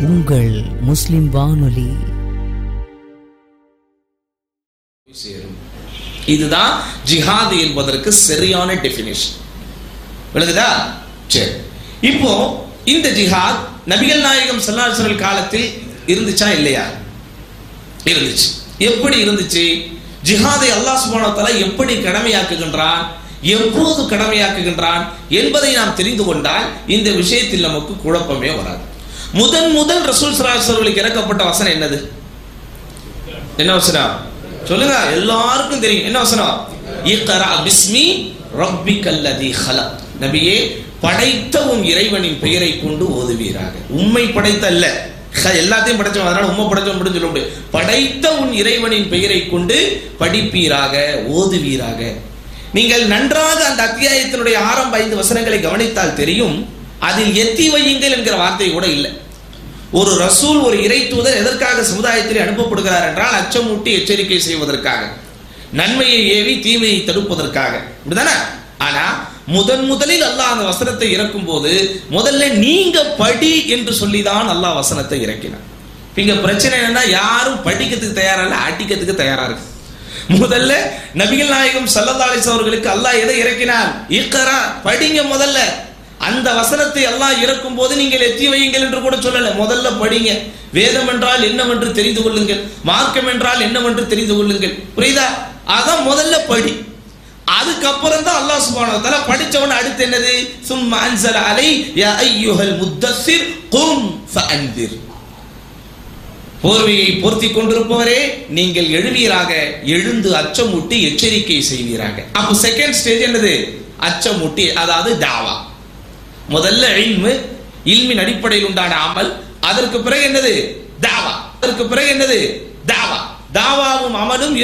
உங்கள் முஸ்லிம் வானொலி சேரும் இதுதான் ஜிஹாது என்பதற்கு சரியான டெஃபினிஷன் விளங்குதா சரி இப்போ இந்த ஜிஹாத் நபிகள் நாயகம் சல்லாசர்கள் காலத்தில் இருந்துச்சா இல்லையா இருந்துச்சு எப்படி இருந்துச்சு ஜிஹாதை அல்லாஹ் சுப்ஹானஹு வ தஆலா எப்படி கடமையாக்குகின்றான் எப்போது கடமையாக்குகின்றான் என்பதை நாம் தெரிந்து கொண்டால் இந்த விஷயத்தில் நமக்கு குழப்பமே வராது முதன் முதல் ரசூல் ஸல்லல்லாஹு அலைஹி வஸல்லுக்கு இறக்கப்பட்ட வசனம் என்னது என்ன வசனம் சொல்லுங்க எல்லாருக்கும் தெரியும் என்ன வசனம் இக்ரா பிஸ்மி ரப்பிக்கல்லதி ஹலக் நபியே படைத்த உன் இறைவனின் பெயரை கொண்டு ஓதுவீராக உம்மை படைத்த அல்ல ஹ, எல்லாத்தையும் படைச்சவன் அதனால உம்மை படைச்சவன் மட்டும் சொல்ல முடியாது படைத்த உன் இறைவனின் பெயரை கொண்டு படிப்பீராக ஓதுவீராக நீங்கள் நன்றாக அந்த அத்தியாயத்தினுடைய ஆரம்ப ஐந்து வசனங்களை கவனித்தால் தெரியும் அதில் எத்தி வையுங்கள் என்கிற வார்த்தை கூட இல்லை ஒரு ரசூல் ஒரு இறை தூதர் எதற்காக சமுதாயத்தில் அனுப்பப்படுகிறார் என்றால் அச்சமூட்டி எச்சரிக்கை செய்வதற்காக நன்மையை ஏவி தீமையை தடுப்பதற்காக இப்படிதானே ஆனா முதன் முதலில் அல்லாஹ் அந்த வசனத்தை இறக்கும் போது முதல்ல நீங்க படி என்று சொல்லிதான் அல்லாஹ் வசனத்தை இறக்கினார் இங்க பிரச்சனை என்னன்னா யாரும் படிக்கிறதுக்கு தயாரா இல்ல அடிக்கிறதுக்கு தயாரா இருக்கு முதல்ல நபிகள் நாயகம் சல்லல்லாஹு அலைஹி அவர்களுக்கு அல்லாஹ் எதை இறக்கினார் இக்கரா படிங்க முதல்ல அந்த வசனத்தை அல்லாஹ் இறக்கும் போது நீங்கள் எத்தி வையுங்கள் என்று கூட சொல்லல முதல்ல படிங்க வேதம் என்றால் என்னவென்று தெரிந்து கொள்ளுங்கள் மார்க்கம் என்றால் என்னவென்று தெரிந்து கொள்ளுங்கள் புரியுதா அதான் முதல்ல படி அதுக்கப்புறம் தான் அல்லாஹ் சுப்ஹானஹு வ தஆலா படிச்சவன அடுத்து என்னது சும்ம அன்சல அலை யா அய்யுஹல் முத்தஸ்ஸிர் கும் ஃபஅன்திர் போர்வையை பொருத்தி கொண்டிருப்பவரே நீங்கள் எழுவீராக எழுந்து அச்சமூட்டி எச்சரிக்கை செய்வீராக அப்போ செகண்ட் ஸ்டேஜ் என்னது அச்சமூட்டி அதாவது தாவா முதல்ல இல்மு இல்மின் அடிப்படையில் உண்டான அமல் அதற்கு பிறகு என்னது தாவா அதற்கு பிறகு என்னது தாவா தாவாவும் அமலும்